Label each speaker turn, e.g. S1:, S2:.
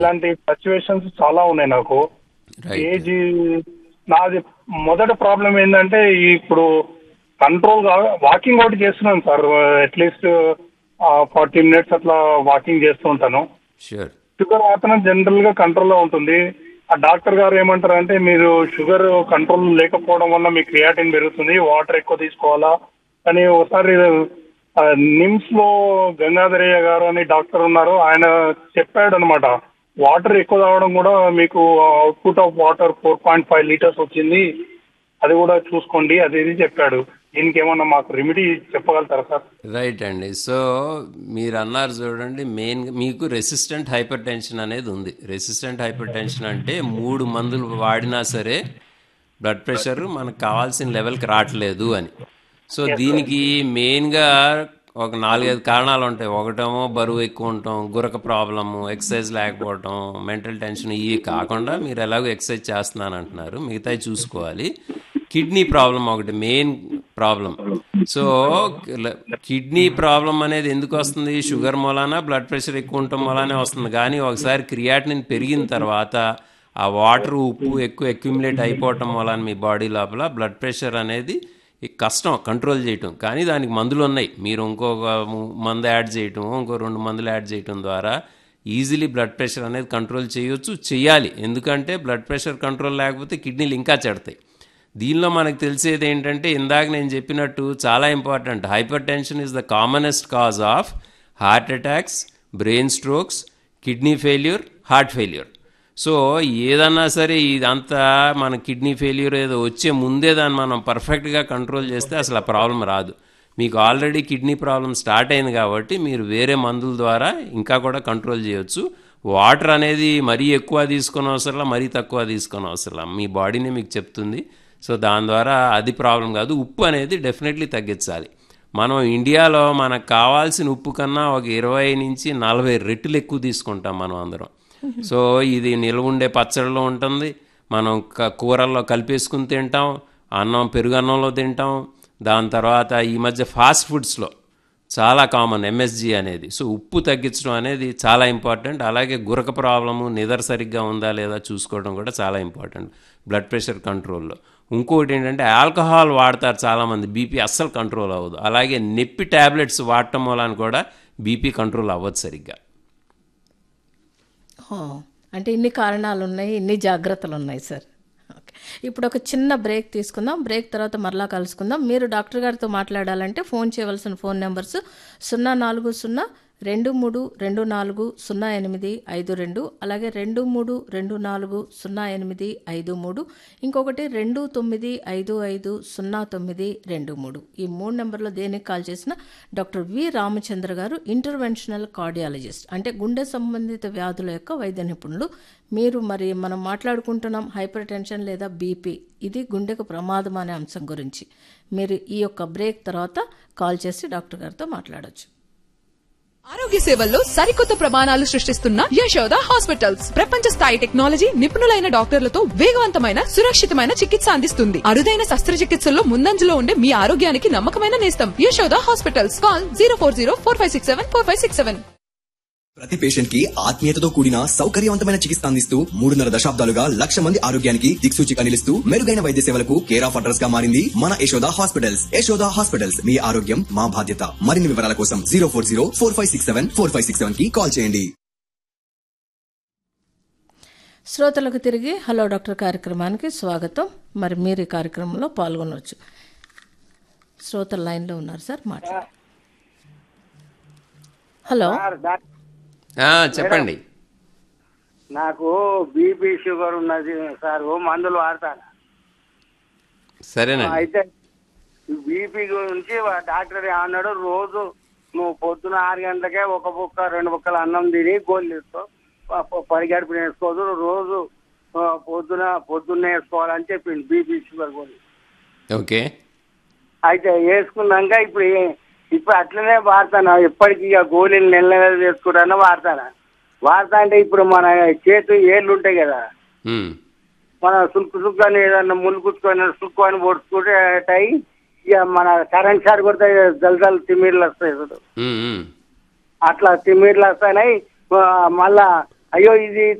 S1: ఇలాంటి సిచ్యువేషన్స్ చాలా ఉన్నాయి నాకు
S2: రైట్
S1: ఏజ్ నాది మొదటి ప్రాబ్లం ఏంటంటే ఈ ఇప్పుడు కంట్రోల్ వాకింగ్ ఒకటి చేస్తున్నాను సార్ అట్లీస్ట్ ఫార్టీ మినిట్స్ అట్లా వాకింగ్ చేస్తూ ఉంటాను
S2: షూర్
S1: షుగర్ మాత్రం జనరల్ గా కంట్రోల్లో ఉంటుంది ఆ డాక్టర్ గారు ఏమంటారు అంటే మీరు షుగర్ కంట్రోల్ లేకపోవడం వల్ల మీ క్రియాటిన్ పెరుగుతుంది వాటర్ ఎక్కువ తీసుకోవాలా కానీ ఒకసారి ఆ, నిమ్స్ లో గంగాధరయ్య గారు అని డాక్టర్ ఉన్నారు ఆయన చెప్పాడు అనమాట వాటర్ ఎక్కువ తాగడం కూడా మీకు output of water four point five litres వచ్చింది అది కూడా చూసుకోండి అది ఇది చెప్పాడు దీనికి ఏమన్నా మాకు రెమెడీ చెప్పగలుగుతారా సార్
S2: రైట్ అండి సో మీరు అన్నారు చూడండి మెయిన్ మీకు రెసిస్టెంట్ హైపర్ టెన్షన్ అనేది ఉంది రెసిస్టెంట్ హైపర్ టెన్షన్ అంటే మూడు మందులు వాడినా సరే బ్లడ్ ప్రెషర్ మనకు కావాల్సిన లెవెల్కి రావట్లేదు అని సో దీనికి మెయిన్గా ఒక నాలుగైదు కారణాలు ఉంటాయి ఒకటేమో బరువు ఎక్కువ ఉండటం గురక ప్రాబ్లము ఎక్సర్సైజ్ లేకపోవటం మెంటల్ టెన్షన్ ఇవి కాకుండా మీరు ఎలాగో ఎక్సర్సైజ్ చేస్తున్నాను అంటున్నారు మిగతాయి చూసుకోవాలి కిడ్నీ ప్రాబ్లం ఒకటి main problem so kidney problem అనేది ఎందుకు వస్తుంది షుగర్ మూలాన బ్లడ్ ప్రెషర్ ఎక్కువ ఉండటం మూలానే వస్తుంది కానీ ఒకసారి క్రియాటినిన్ పెరిగిన తర్వాత ఆ వాటర్ ఉప్పు ఎక్కువ అక్యుములేట్ అయిపోవటం వలన మీ బాడీ లోపల బ్లడ్ ప్రెషర్ అనేది ఈ కష్టం కంట్రోల్ చేయటం కానీ దానికి మందులు ఉన్నాయి మీరు ఇంకొక ము- మందు యాడ్ చేయటం ఇంకో రెండు మందులు యాడ్ చేయటం ద్వారా ఈజీలీ బ్లడ్ ప్రెషర్ అనేది కంట్రోల్ చేయొచ్చు చేయాలి ఎందుకంటే బ్లడ్ ప్రెషర్ కంట్రోల్ లేకపోతే కిడ్నీలు ఇంకా చెడతాయి దీనిలో మనకు తెలిసేది ఏంటంటే ఇందాక నేను చెప్పినట్టు చాలా important hypertension is the commonest cause of heart attacks brain strokes kidney failure heart failure so ఏదన్నా సరే ఇదంతా మన కిడ్నీ ఫెయిల్యూర్ ఏదో వచ్చే ముందే దాన్ని మనం పర్ఫెక్ట్గా కంట్రోల్ చేస్తే అసలు ఆ ప్రాబ్లం రాదు మీకు ఆల్రెడీ కిడ్నీ ప్రాబ్లం స్టార్ట్ అయింది కాబట్టి మీరు వేరే మందుల ద్వారా ఇంకా కూడా కంట్రోల్ చేయొచ్చు వాటర్ అనేది మరీ ఎక్కువ తీసుకుని అవసరం మరీ తక్కువ తీసుకుని అవసరం మీ బాడీనే మీకు చెప్తుంది సో దాని ద్వారా అది ప్రాబ్లం కాదు ఉప్పు అనేది డెఫినెట్లీ తగ్గించాలి మనం ఇండియాలో మనకు కావాల్సిన ఉప్పు కన్నా ఒక ఇరవై నుంచి నలభై రెట్లు ఎక్కువ తీసుకుంటాం మనం అందరం సో ఇది నిల్వ ఉండే పచ్చడిలో ఉంటుంది మనం క- కూరల్లో కలిపేసుకుని తింటాం అన్నం పెరుగన్నంలో తింటాం దాని తర్వాత ఈ మధ్య ఫాస్ట్ ఫుడ్స్లో చాలా కామన్ ఎంఎస్జి అనేది సో ఉప్పు తగ్గించడం అనేది చాలా ఇంపార్టెంట్ అలాగే గురక ప్రాబ్లము నిద్ర సరిగ్గా ఉందా లేదా చూసుకోవడం కూడా చాలా ఇంపార్టెంట్ బ్లడ్ ప్రెషర్ కంట్రోల్లో ఇంకొకటి ఏంటంటే ఆల్కహాల్ వాడతారు చాలామంది బీపీ అస్సలు కంట్రోల్ అవ్వదు అలాగే నొప్పి ట్యాబ్లెట్స్ వాడటం వలన కూడా బీపీ కంట్రోల్ అవ్వదు సరిగ్గా
S3: ఓ, అంటే ఇన్ని కారణాలు ఉన్నాయి ఇన్ని జాగ్రత్తలు ఉన్నాయి సార్ ఓకే ఇప్పుడు ఒక చిన్న బ్రేక్ తీసుకుందాం బ్రేక్ తర్వాత మరలా కలుసుకుందాం మీరు డాక్టర్ గారితో మాట్లాడాలంటే ఫోన్ చేయవలసిన ఫోన్ నెంబర్స్ సున్నా నాలుగు సున్నా రెండు మూడు రెండు నాలుగు సున్నా ఎనిమిది ఐదు రెండు అలాగే రెండు మూడు రెండు నాలుగు సున్నా ఎనిమిది ఐదు మూడు ఇంకొకటి రెండు తొమ్మిది ఐదు ఐదు సున్నా తొమ్మిది రెండు మూడు ఈ మూడు నెంబర్లో దేనికి కాల్ చేసినా డాక్టర్ వి రామచంద్ర గారు ఇంటర్వెన్షనల్ కార్డియాలజిస్ట్ అంటే గుండె సంబంధిత వ్యాధుల యొక్క వైద్య నిపుణులు మీరు మరి మనం మాట్లాడుకుంటున్నాం హైపర్ టెన్షన్ లేదా బీపీ ఇది గుండెకు ప్రమాదం అనే అంశం గురించి మీరు ఈ యొక్క బ్రేక్ తర్వాత కాల్ చేసి డాక్టర్ గారితో మాట్లాడొచ్చు
S4: ఆరోగ్య సేవల్లో సరికొత్త ప్రమాణాలు సృష్టిస్తున్న యశోద హాస్పిటల్స్ ప్రపంచ స్థాయి టెక్నాలజీ నిపుణులైన డాక్టర్లతో వేగవంతమైన సురక్షితమైన చికిత్స అందిస్తుంది అరుదైన శస్త్రచికిత్సల్లో ముందంజలో ఉండే మీ ఆరోగ్యానికి నమ్మకమైన నేస్తం Yashoda hospitals call zero four zero four five six seven four five six seven
S5: ప్రతి పేషెంట్ కి ఆత్మీయతతో కూడిన సౌకర్యవంతమైన చికిత్స అందిస్తూ మూడున్నర దశాబ్దాలుగా లక్ష మంది ఆరోగ్యానికి దిక్సూచిగా నిలుస్తూ మెరుగైన వైద్య సేవలకు కేర్ ఆఫ్ అడ్రస్ గా మారింది మన యశోద హాస్పిటల్స్ యశోద హాస్పిటల్స్ మీ ఆరోగ్యం మా బాధ్యత మరిన్ని వివరాల కోసం zero four zero four five six seven four five six seven కి కాల్ చేయండి
S3: శ్రోతలకు తిరిగి హలో డాక్టర్ కార్యక్రమానికి స్వాగతం మరి మీరు ఈ కార్యక్రమంలో పాల్గొనవచ్చు శ్రోతల లైన్లో ఉన్నారు సార్ మాట్లాడండి హలో
S6: సార్ డాక్-
S2: ఆ, చెప్పండి
S6: నాకు బీపీ షుగర్ ఉన్నది సార్ ఓ మందులు వాడతాను
S2: సరేనండి
S6: అయితే బీపీ గురించి వా- డాక్టర్ అన్నాడు రోజు నువ్వు పొద్దున ఆరు గంటలకే ఒక బుక్క రెండు బుక్కలు అన్నం తిని గోళ్ళు తీసుకో ప- ప- పరిగెడుపున వేసుకోదు రోజు ఆ, పొద్దున పొద్దున్నే వేసుకోవాలని చెప్పింది బీపీ షుగర్ గోళీ
S2: ఓకే
S6: అయితే వేసుకున్నాక ఇప్పుడు ఏ- ఇప్పుడు అట్లనే వాడతాను ఎప్పటికీ ఇక గోళీలు నెల నెల వేసుకుంటాను వాడతాను వాడతా అంటే ఇప్పుడు మన చేతు ఏళ్ళు ఉంటాయి కదా
S2: ఉమ్,
S6: మన సుక్కు సుక్కు అని ఏదన్నా ముళ్ళు కుచ్చుకొని సుక్కు అని పొడుచుకుంటే అయి ఇక మన కరెంట్ షాట్ కొడితే జల్జల్ తిమ్మిర్లు వస్తాయి చూడు
S2: ఉమ్, ఉమ్.
S6: అట్లా తిమ్మిర్లు వస్తాయి ఆ, మళ్ళా అయ్యో ఇది